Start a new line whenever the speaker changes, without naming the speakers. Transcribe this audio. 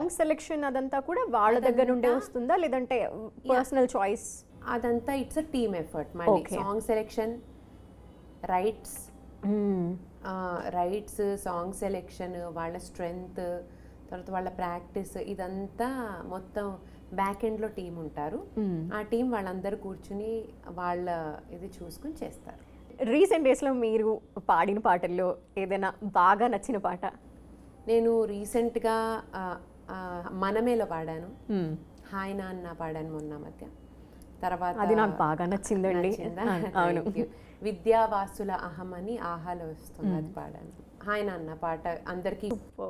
Selection అదంతా కూడా వాళ్ళ దగ్గర నుండే వస్తుందా లేదంటే పర్సనల్ చాయిస్
అదంతా ఇట్స్ అ టీమ్ ఎఫర్ట్ మళ్ళీ
Okay.
Song selection rights rights song selection వాళ్ళ స్ట్రెంగ్త్ తర్వాత వాళ్ళ ప్రాక్టీస్ ఇదంతా మొత్తం బ్యాక్ ఎండ్లో టీం ఉంటారు ఆ టీం వాళ్ళందరూ కూర్చుని వాళ్ళ ఇది చూసుకుని చేస్తారు
రీసెంట్ డేస్లో మీరు పాడిన పాటల్లో ఏదైనా బాగా నచ్చిన పాట
నేను రీసెంట్గా మనమేలో పాడాను హాయ్ నాన్న పాడాను మొన్న మధ్య తర్వాత
అది నాకు బాగా నచ్చిందండి
నచ్చిందా?
అవును
Thank you. విద్యావాసుల అహం అని ఆహాలో వస్తుంది అది పాడాను హాయ్ నాన్న పాట అందరికీ